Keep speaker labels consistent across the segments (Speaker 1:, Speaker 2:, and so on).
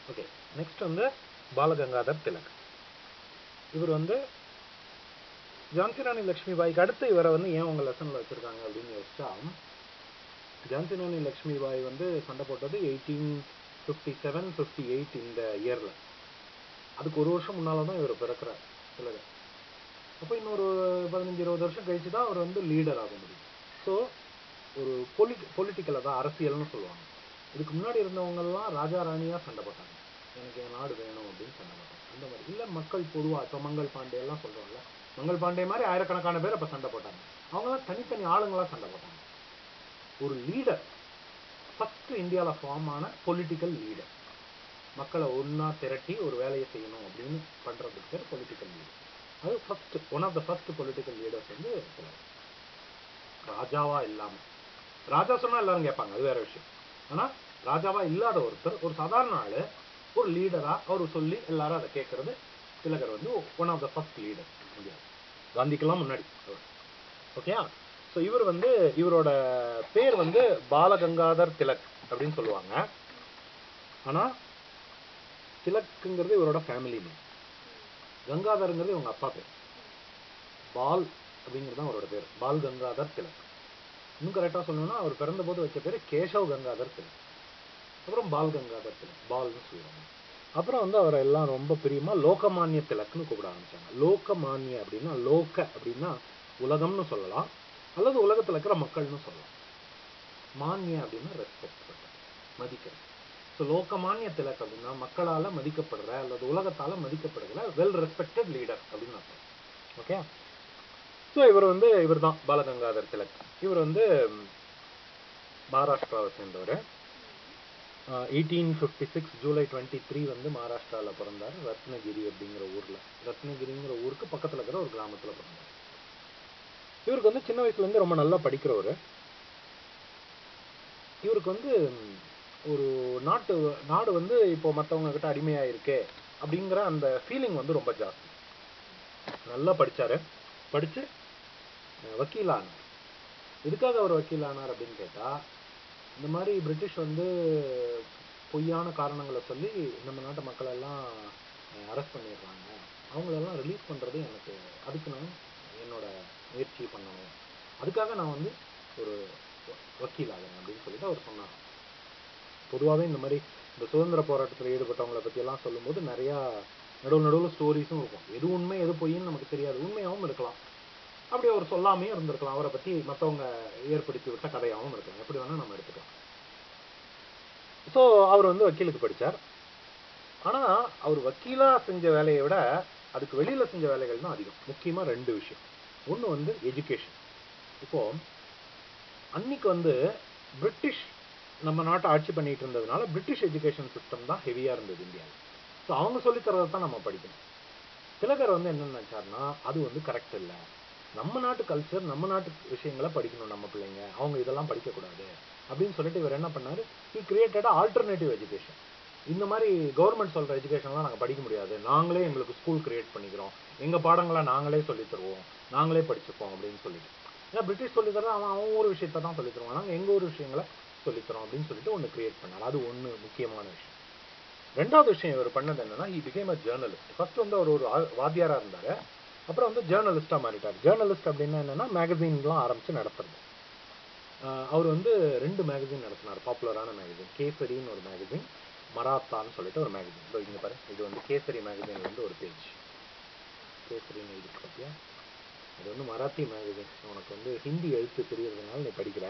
Speaker 1: Okay next வந்து பாலகங்காதர் திலக் இவர் வந்து ஜான்சி ராணி லக்ஷ்மிபாய்க்கு அடுத்து இவரை வந்து ஏன் உங்க லெசன்ல வச்சிருக்காங்க அப்படின்னு யோசிச்சா ஜான்சி ராணி லக்ஷ்மிபாய் வந்து சண்டை போட்டது eighteen fifty seven fifty eight இந்த இயர்ல அதுக்கு ஒரு வருஷம் முன்னால தான் இவர் பிறக்கிறார் திலகர் அப்போ இன்னொரு பதினஞ்சு இருபது வருஷம் கழிச்சு தான் அவர் வந்து லீடர் ஆக முடியும் ஸோ ஒரு பொலி பொலிட்டிக்கலாக தான் அரசியல்னு சொல்லுவாங்க இதுக்கு முன்னாடி இருந்தவங்கெல்லாம் ராஜா ராணியா சண்டை போட்டாங்க எனக்கு என் நாடு வேணும் அப்படின்னு சண்டை போட்டாங்க அந்த மாதிரி இல்லை மக்கள் பொதுவாக இப்போ மங்கள் பாண்டே எல்லாம் சொல்கிறோம்ல மங்கள் பாண்டே மாதிரி ஆயிரக்கணக்கான பேர் அப்போ சண்டை போட்டாங்க அவங்களாம் தனித்தனி ஆளுங்களா சண்டை போட்டாங்க ஒரு லீடர் ஃபர்ஸ்ட் இந்தியாவில் ஃபார்ம் ஆன பொலிட்டிக்கல் லீடர் மக்களை ஒன்றா திரட்டி ஒரு வேலையை செய்யணும் அப்படின்னு பண்ணுறதுக்கு பேர் பொலிட்டிக்கல் லீடர் அது first one of the first political leaders வந்து திலகர். ராஜாவா இல்லாம ராஜா சொன்னா எல்லாரும் கேட்பாங்க அது வேற விஷயம் ஆனா ராஜாவா இல்லாத ஒருத்தர் ஒரு சாதாரண ஆளு ஒரு லீடரா அவர் சொல்லி எல்லாரும் அதை கேட்கறது திலகர் வந்து one of the first leader India காந்திக்கெல்லாம் முன்னாடி ஓகேயா ஸோ இவர் வந்து இவரோட பேர் வந்து பாலகங்காதர் திலக் அப்படின்னு சொல்லுவாங்க ஆனா திலக்குங்கிறது இவரோட ஃபேமிலி நேம் கங்காதர்ங்கிறது இவங்க அப்பா பேர் பால் அப்படிங்கிறது தான் அவரோட பேர் பால் கங்காதர் திலக் இன்னும் கரெக்டாக சொல்லணும்னா அவர் பிறந்தபோது வச்ச பேர் கேசவ் கங்காதர் திலக் அப்புறம் பால் கங்காதர் திலக் பால்னு சொல்லுவாங்க அப்புறம் வந்து அவரை எல்லாம் ரொம்ப பிரியமா லோகமானிய திலக்னு கூப்பிட ஆரம்பிச்சாங்க லோகமானிய அப்படின்னா லோக அப்படின்னா உலகம்னு சொல்லலாம் அல்லது உலகத்துல இருக்கிற மக்கள்னு சொல்லலாம் மானிய அப்படின்னா ரெஸ்பெக்ட் மதிக்கிறது ஸோ லோகமானிய திலக் அப்படின்னா மக்களால மதிக்கப்படுற அல்லது உலகத்தால மதிக்கப்படுகிற வெல் ரெஸ்பெக்டட் லீடர் அப்படின்னு அர்த்தம் ஓகே ஸோ இவர் வந்து இவர் தான் பாலகங்காதர் திலக் இவர் வந்து ம், மகாராஷ்டிராவை சேர்ந்தவர் eighteen fifty six July twenty three வந்து மகாராஷ்டிராவில் பிறந்தார் ரத்னகிரி அப்படிங்கிற ஊரில் ரத்னகிரிங்கிற ஊருக்கு பக்கத்தில் இருக்கிற ஒரு கிராமத்தில் பிறந்தார் இவருக்கு வந்து சின்ன வயசுலேருந்து ரொம்ப நல்லா படிக்கிறவர் இவருக்கு வந்து ம், ஒரு நாட்டு நாடு வந்து இப்போ மற்றவங்க கிட்ட அடிமையாக இருக்கே அப்படிங்கிற அந்த ஃபீலிங் வந்து ரொம்ப ஜாஸ்தி நல்லா படிச்சாரு படிச்சு அஹ், வக்கீல் ஆனார் எதுக்காக அவர் வக்கீல் ஆனார் அப்படின்னு கேட்டா இந்த மாதிரி பிரிட்டிஷ் வந்து பொய்யான காரணங்களை சொல்லி நம்ம நாட்டு மக்கள் எல்லாம் அரெஸ்ட் பண்ணிடுறாங்க அவங்களெல்லாம் ரிலீஸ் பண்றது எனக்கு அதுக்கு நான் என்னோட முயற்சி பண்ணணும் அதுக்காக நான் வந்து ஒரு வ- வக்கீல் ஆகிறேன் அப்படின்னு சொல்லிட்டு அவர் சொன்னார் பொதுவாகவே இந்த மாதிரி இந்த சுதந்திர போராட்டத்தில் ஈடுபட்டவங்களை பத்தி எல்லாம் சொல்லும்போது நிறைய நடுவு நடுவில் ஸ்டோரிஸும் இருக்கும் எது உண்மை எது பொய்ன்னு நமக்கு தெரியாது உண்மையாகவும் இருக்கலாம் அப்படி அவர் சொல்லாமே இருந்திருக்கலாம் அவரை பத்தி மத்தவங்க ஏற்படுத்தி விட்ட கதையாகவும் இருக்கலாம் எப்படி வேணா நம்ம எடுத்துக்கலாம் ஸோ அவர் வந்து வக்கீலுக்கு படிச்சார் ஆனா அவர் வக்கீலா செஞ்ச வேலையை விட அதுக்கு வெளியில செஞ்ச வேலைகள் தான் அதிகம் முக்கியமா ரெண்டு விஷயம் ஒண்ணு வந்து எஜுகேஷன் இப்போ அன்னைக்கு வந்து பிரிட்டிஷ் நம்ம நாட்டை ஆட்சி பண்ணிட்டு இருந்ததுனால பிரிட்டிஷ் எஜுகேஷன் சிஸ்டம் தான் ஹெவியா இருந்தது இந்தியாவில் ஸோ அவங்க சொல்லித் தரதை தான் நம்ம படிக்கணும் திலகர் வந்து என்ன நினைச்சாருன்னா அது வந்து கரெக்ட் இல்லை நம்ம நாட்டு கல்ச்சர் நம்ம நாட்டு விஷயங்களை படிக்கணும் நம்ம பிள்ளைங்க அவங்க இதெல்லாம் படிக்கக்கூடாது அப்படின்னு சொல்லிட்டு இவர் என்ன பண்ணாரு he created ஆல்டர்னேட்டிவ் எஜுகேஷன் இந்த மாதிரி கவர்மெண்ட் சொல்ற எஜுகேஷன்லாம் நாங்க படிக்க முடியாது நாங்களே எங்களுக்கு ஸ்கூல் கிரியேட் பண்ணிக்கிறோம் எங்க பாடங்களை நாங்களே சொல்லித் தருவோம் நாங்களே படிச்சுப்போம் அப்படின்னு சொல்லிட்டு ஏன்னா பிரிட்டிஷ் சொல்லித் தர அவன் அவன் ஒரு விஷயத்தை தான் சொல்லித் தருவான் நாங்க எங்க ஒரு விஷயங்களை சொல்லித் தரோம் அப்படின்னு சொல்லிட்டு ஒன்று கிரியேட் பண்ணார் அது ஒண்ணு முக்கியமான விஷயம் ரெண்டாவது விஷயம் இவர் பண்ணது என்னன்னா he became a journalist first வந்து அவர் ஒரு ஆ- வாத்தியாரா இருந்தாரு அப்புறம் வந்து ஜேர்னலிஸ்டா மாறிட்டார் ஜேர்னலிஸ்ட் அப்படின்னா என்னன்னா மேகசின்லாம் ஆரம்பிச்சு நடத்துறது ஆஹ் அவர் வந்து ரெண்டு மேகசின் நடத்தினார் பாப்புலரான மேகசின் கேசரின்னு ஒரு மேகசின் மராத்தான்னு சொல்லிட்டு ஒரு மேகசின் இதோ இங்க பாரு இது வந்து கேசரி மேகசின்ல இருந்து ஒரு பேஜ் கேசரின்னு எழுதி பார்த்தியா அது வந்து மராத்தி மேகசின் உனக்கு வந்து ஹிந்தி எழுத்து தெரியறதுனால நீ படிக்கிற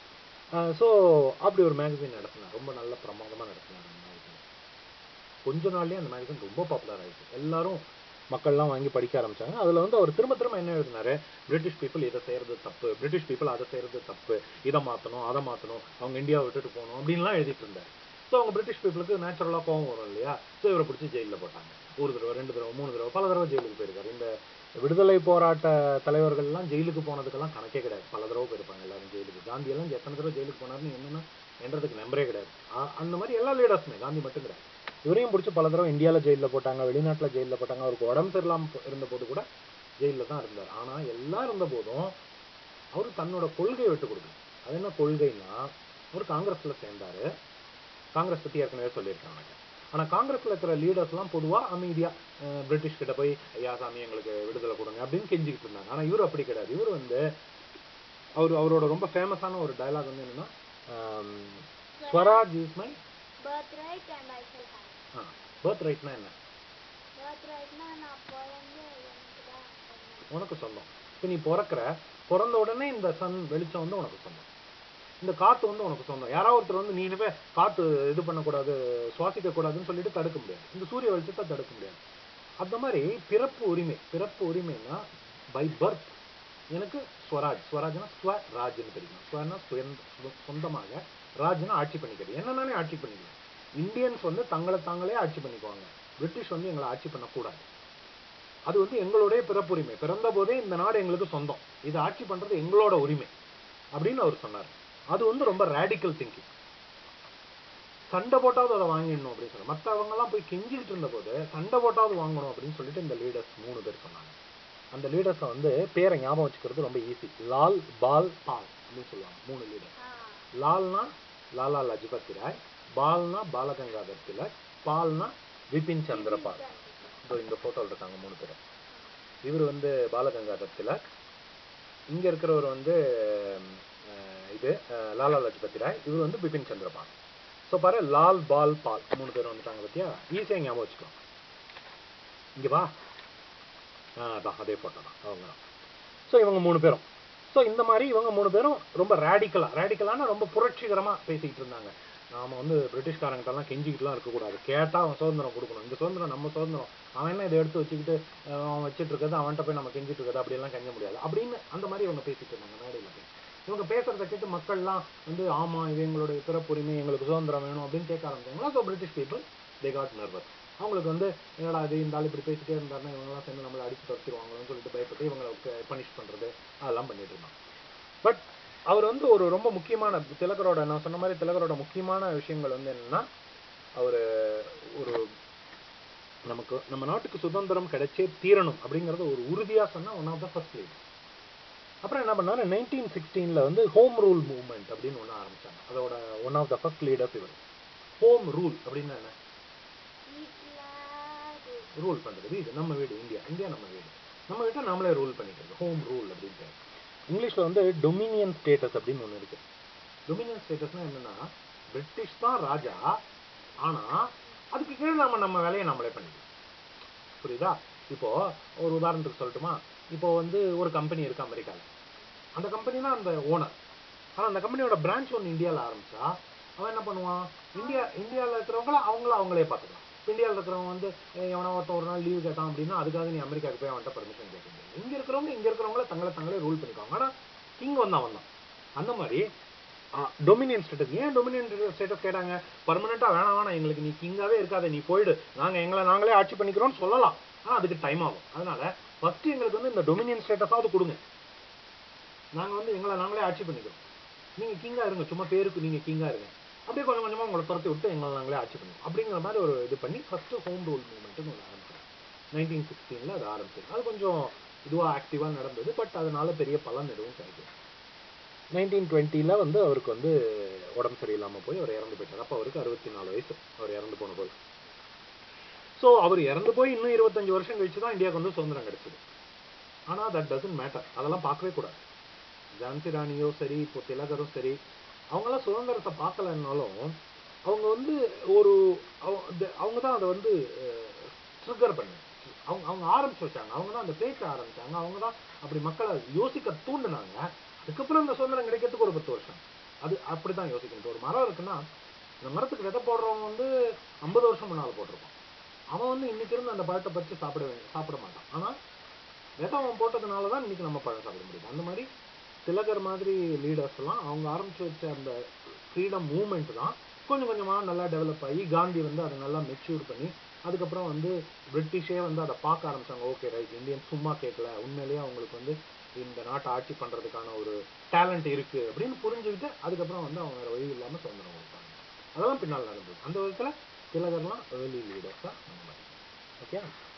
Speaker 1: ஸோ அப்படி ஒரு மேகசின் நடத்தினார் ரொம்ப நல்ல பிரமாதமா நடத்தினார் அந்த மேகசின் கொஞ்ச நாள்லயே அந்த மேகசின் ரொம்ப பாப்புலர் ஆயிடுச்சு எல்லாரும் மக்கள்லாம் வாங்கி படிக்க ஆரம்பிச்சாங்க அதுல வந்து அவர் திரும்ப திரும்ப என்ன எழுதினாரு பிரிட்டிஷ் பீப்புள் இதை செய்யறது தப்பு பிரிட்டிஷ் பீப்புள் அதை செய்யறது தப்பு இதை மாத்தணும் அதை மாத்தணும் அவங்க இந்தியாவை விட்டுட்டு போகணும் அப்படின்லாம் எழுதிட்டு இருந்தாரு ஸோ அவங்க பிரிட்டிஷ் பீப்புளுக்கு நேச்சுரலா கோவம் வரும் இல்லையா ஸோ இவரை பிடிச்சி ஜெயில்ல போட்டாங்க ஒரு தடவை ரெண்டு தடவை மூணு தடவை பல தடவை ஜெயிலுக்கு போயிருக்காரு இந்த விடுதலை போராட்ட தலைவர்கள் எல்லாம் ஜெயிலுக்கு போனதுக்கெல்லாம் கணக்கே கிடையாது பல தடவை போயிருப்பாங்க எல்லாரும் ஜெயிலுக்கு காந்தி எல்லாம் எத்தனை தடவை ஜெயிலுக்கு போனாருன்னு என்னன்னா என்றதுக்கு நம்பரே கிடையாது ஆ- அந்த மாதிரி எல்லா லீடர்ஸுமே காந்தி மட்டும் கிடையாது இவரையும் பிடிச்சி பல தடவை இந்தியால ஜெயில்ல போட்டாங்க வெளிநாட்டுல ஜெயில்ல போட்டாங்க அவருக்கு உடம்பு சரியில்லாம போ- இருந்த போது கூட ஜெயில்ல தான் இருந்தார் ஆனா எல்லாம் இருந்த போதும் அவர் தன்னோட கொள்கையை விட்டு கொடுக்கல அது என்ன கொள்கைன்னா அவர் காங்கிரஸ்ல சேர்ந்தாரு காங்கிரஸ் பத்தி ஏற்கனவே சொல்லியிருக்காங்க ஆனா காங்கிரஸ்ல இருக்கிற லீடர்ஸ்லாம் பொதுவா அமைதியா அஹ், பிரிட்டிஷ் கிட்ட போய் ஐயா சாமி எங்களுக்கு விடுதலை கொடுங்க அப்படின்னு கெஞ்சிக்கிட்டு இருந்தாங்க ஆனா இவர் அப்படி கிடையாது இவர் வந்து அவர் அவரோட ரொம்ப ஃபேமஸான ஒரு டயலாக் வந்து என்னன்னா ஆம், swaraj is my
Speaker 2: birthright and I shall have it.
Speaker 1: Birth ரைட்னா என்ன
Speaker 2: birthrightனா நான் பிறந்து எனக்கு தான் சொந்தம்.
Speaker 1: உனக்கு சொந்தம் இப்போ நீ பிறக்கிற பிறந்த உடனே இந்த சன் வெளிச்சம் வந்து உனக்கு சொந்தம் இந்த காத்து வந்து உனக்கு சொந்தம் யாராவது ஒருத்தர் வந்து நீ இனிமே காத்து இது பண்ணக்கூடாது சுவாசிக்க கூடாதுன்னு சொல்லிட்டு தடுக்க முடியாது இந்த சூரிய வெளிச்சத்தை தடுக்க முடியாது அந்த மாதிரி பிறப்பு உரிமை பிறப்பு உரிமைன்னா பை பர்த் எனக்கு ஸ்வராஜ் ஸ்வராஜ்னா ஸ்வராஜ்னு தெரியும் ஸ்வர்னா சுயந்த சு- சொந்தமாக ராஜ்னா ஆட்சி பண்ணிக்கிறது என்னன்னாலே ஆட்சி பண்ணிக்கலாம் இந்தியன்ஸ் வந்து தங்களை தாங்களே ஆட்சி பண்ணிக்குவாங்க பிரிட்டிஷ் வந்து எங்களை ஆட்சி பண்ணக்கூடாது அது வந்து எங்களுடைய பிறப்புரிமை பிறந்த போதே இந்த நாடு எங்களுக்கு சொந்தம் இது ஆட்சி பண்றது எங்களோட உரிமை அப்படின்னு அவர் சொன்னார் அது வந்து ரொம்ப ரேடிக்கல் திங்கிங் சண்டை போட்டாவது அதை வாங்கிடணும் அப்படின்னு சொன்னார் மற்றவங்க எல்லாம் போய் கெஞ்சிக்கிட்டு இருந்த போது சண்டை போட்டாவது வாங்கணும் அப்படின்னு சொல்லிட்டு இந்த லீடர்ஸ் மூணு பேர் சொன்னாங்க அந்த லீடர்ஸை வந்து பேரை ஞாபகம் வச்சுக்கிறது ரொம்ப ஈஸி லால் பால் பால் அப்படின்னு சொல்லுவாங்க மூணு லீடர்
Speaker 2: ஆ,
Speaker 1: லால்னா லாலா லஜபதி ராய் பால்னா பாலகங்காதர் திலக் பால்னா விபின் சந்திரபால் இதோ இந்த போட்டோல இருக்காங்க மூணு பேர் இவர் வந்து பாலகங்காதர் திலக் இங்க இருக்கிறவர் வந்து அஹ், இது அஹ், லாலா லஜபதி ராய் இவர் வந்து பிபின் சந்திரபால் ஸோ பாரு லால் பால் பால் மூணு பேர் வந்துட்டாங்க பத்தியா ஈஸியா ஞாபகம் வச்சுக்கலாம் இங்க வா ஆ, அதான் அதே போட்டோ தான் அவங்க தான் ஸோ இவங்க மூணு பேரும் ஸோ இந்த மாதிரி இவங்க மூணு பேரும் ரொம்ப ரேடிக்கலா ரேடிக்கலான ரொம்ப புரட்சிகரமா பேசிக்கிட்டு இருந்தாங்க நாம வந்து பிரிட்டிஷ்காரங்கிட்டலாம் கெஞ்சிக்கிட்டுலாம் இருக்கக்கூடாது கேட்டா அவன் சுதந்திரம் கொடுக்கணும் இந்த சுதந்திரம் நம்ம சுதந்திரம் அவன் என்ன இதை எடுத்து வச்சுக்கிட்டு அஹ், அவன் வச்சுட்டு இருக்கிறது அவன்கிட்ட போய் நம்ம கெஞ்சிட்டு இருக்கிறது அப்படியெல்லாம் கெஞ்ச முடியாது அப்படின்னு அந்த மாதிரி இவங்க பேசிட்டு இருந்தாங்க மேடையில் போய் இவங்க பேசுறத கேட்டு மக்கள்லாம் வந்து ஆமா இது எங்களுடைய பிறப்புரிமை எங்களுக்கு சுதந்திரம் வேணும் அப்படின்னு கேட்க ஆரம்பிச்சாங்களா so British people they got nervous அவங்களுக்கு வந்து என்னடா இது இந்த ஆள் இப்படி பேசிட்டே இருந்தாருன்னா இவங்கெல்லாம் சேர்ந்து நம்மளை அடிச்சு துரத்திடுவாங்களோன்னு சொல்லிட்டு பயப்பட்டு இவங்களை பனிஷ் பண்றது அதெல்லாம் பண்ணிட்டு இருந்தாங்க பட் அவர் வந்து ஒரு ரொம்ப முக்கியமான திலகரோட நான் சொன்ன மாதிரி திலகரோட முக்கியமான விஷயங்கள் வந்து என்னன்னா அவர் ஒரு நமக்கு நம்ம நாட்டுக்கு சுதந்திரம் கிடைச்சே தீரணும் அப்படிங்கறது ஒரு உறுதியா சொன்ன one of the first lead அப்புறம் என்ன பண்ணாரு நைன்டீன் சிக்ஸ்டீன்ல வந்து ஹோம் ரூல் மூவ்மெண்ட் அப்படின்னு ஒண்ணு ஆரம்பிச்சாங்க அதோட one of the first leaders இவர் ஹோம் ரூல் அப்படின்னா என்ன
Speaker 2: வீட்ல இது.
Speaker 1: ரூல் பண்றது இது நம்ம வீடு இந்தியா இந்தியா நம்ம வீடு நம்ம வீட்டை நம்மளே ரூல் பண்ணிக்கிறது ஹோம் ரூல் அப்படின்ட்டு இங்கிலீஷ்ல வந்து டொமினியன் ஸ்டேட்டஸ் அப்படின்னு ஒண்ணு இருக்கு டொமினியன் ஸ்டேட்டஸ்னா என்னன்னா பிரிட்டிஷ் தான் ராஜா ஆனா அதுக்கு கீழே நம்ம நம்ம வேலையை நம்மளே பண்ணிக்கலாம் புரியுதா இப்போ ஒரு உதாரணத்துக்கு சொல்லட்டுமா இப்போ வந்து ஒரு கம்பெனி இருக்கு அமெரிக்கால அந்த கம்பெனி தான் அந்த ஓனர் ஆனா அந்த கம்பெனியோட பிரான்ச் ஒன்று இந்தியால ஆரம்பிச்சா அவன் என்ன பண்ணுவான் இந்தியா இந்தியால இருக்கிறவங்கள அவங்கள அவங்களே பார்த்துக்கலாம் இப்போ இந்தியாவில் இருக்கிறவங்க வந்து அஹ், எவனோ ஒருத்தன் ஒரு நாள் லீவ் கேட்டான் அப்படின்னா அதுக்காக நீ அமெரிக்காவுக்கு போய் அவன்கிட்ட பர்மிஷன் கேட்க முடியாது இங்க இருக்கிறவங்க இங்க இருக்கிறவங்கள தங்களை தங்களே ரூல் பண்ணிக்குவாங்க ஆனா கிங் வந்து அவன் தான் அந்த மாதிரி டொமினியன் ஸ்டேட்டஸ் ஏன் டொமினியன் ஸ்டேட்டஸ் கேட்டாங்க பர்மனெண்டா வேணாம் வேணாம் எங்களுக்கு நீ கிங்காவே இருக்காத நீ போயிடு நாங்க எங்களை நாங்களே ஆட்சி பண்ணிக்கிறோம்னு சொல்லலாம் ஆனா அதுக்கு டைம் ஆகும் அதனால ஃபர்ஸ்ட் எங்களுக்கு வந்து இந்த டொமினியன் ஸ்டேட்டஸாவது கொடுங்க நாங்க வந்து எங்களை நாங்களே ஆட்சி பண்ணிக்கிறோம் நீங்க கிங்கா இருங்க சும்மா பேருக்கு நீங்க கிங்கா இருங்க அப்படியே கொஞ்சம் கொஞ்சமா உங்களை துரத்தி விட்டு எங்களை நாங்களே ஆட்சி பண்ணுவோம் அப்படிங்கிற மாதிரி ஒரு இது பண்ணி ஃபர்ஸ்ட் ஹோம் ரூல் மூவ்மெண்ட்னு ஒன்று ஆரம்பிச்சாங்க நைன்டீன் சிக்ஸ்டீன்ல அது ஆரம்பிச்சது அது கொஞ்சம் இதுவா ஆக்டிவா நடந்தது பட் அதனால பெரிய பலன் எதுவும் கிடைக்கல நைன்டீன் டுவெண்ட்டில வந்து அவருக்கு வந்து உடம்பு சரியில்லாம போய் அவர் இறந்து போயிட்டார் அப்போ அவருக்கு அறுபத்தி நாலு வயசு அவர் இறந்து போன போது ஸோ அவர் இறந்து போய் இன்னும் இருபத்தஞ்சு வருஷம் கழிச்சு தான் இந்தியாவுக்கு வந்து சுதந்திரம் கிடைச்சது ஆனா தட் டசன்ட் மேட்டர் அதெல்லாம் பார்க்கவே கூடாது ஜான்சி ராணியோ சரி இப்போ திலகரும் சரி அவங்கெல்லாம் சுதந்திரத்தை பார்க்கலன்னாலும் அவங்க வந்து ஒரு அவ- the- அவங்க தான் அதை வந்து ட்ரிகர் பண்ணு அவங்க அவங்க ஆரம்பிச்சு வச்சாங்க அவங்க தான் அந்த பேச்ச ஆரம்பிச்சாங்க அவங்க தான் அப்படி மக்களை யோசிக்க தூண்டுனாங்க அதுக்கப்புறம் அந்த சுதந்திரம் கிடைக்கிறதுக்கு ஒரு பத்து வருஷம் அது அப்படிதான் யோசிக்கணும் இப்போ ஒரு மரம் இருக்குன்னா அந்த மரத்துக்கு விதை போடுறவங்க வந்து ஐம்பது வருஷம் முன்னால போட்டிருப்பான் அவன் வந்து இன்னைக்கு இருந்து அந்த பழத்தை பறிச்சு சாப்பிட வே- சாப்பிட மாட்டான் ஆனா விதை அவன் போட்டதுனால தான் இன்னைக்கு நம்ம பழம் சாப்பிட முடியுது அந்த மாதிரி திலகர் மாதிரி லீடர்ஸ் எல்லாம் அவங்க ஆரம்பிச்சு வச்ச அந்த ஃப்ரீடம் மூவ்மெண்ட் தான் கொஞ்சம் கொஞ்சமா நல்லா டெவலப் ஆகி காந்தி வந்து அதை நல்லா மெச்சூர் பண்ணி அதுக்கப்புறம் வந்து பிரிட்டிஷே வந்து அதை பார்க்க ஆரம்பிச்சாங்க ஓகே ரைட் இந்தியன் சும்மா கேட்கல உண்மையிலேயே அவங்களுக்கு வந்து இந்த நாட்டை ஆட்சி பண்றதுக்கான ஒரு டேலண்ட் இருக்கு அப்படின்னு புரிஞ்சுக்கிட்டு அதுக்கப்புறம் வந்து அவங்க வேற வழி இல்லாம சுதந்திரம் கொடுத்தாங்க அதெல்லாம் பின்னால் நடந்தது அந்த விதத்துல திலகர்லாம் ஏர்லி லீடர்ஸ் தான் அந்த மாதிரி ஓகே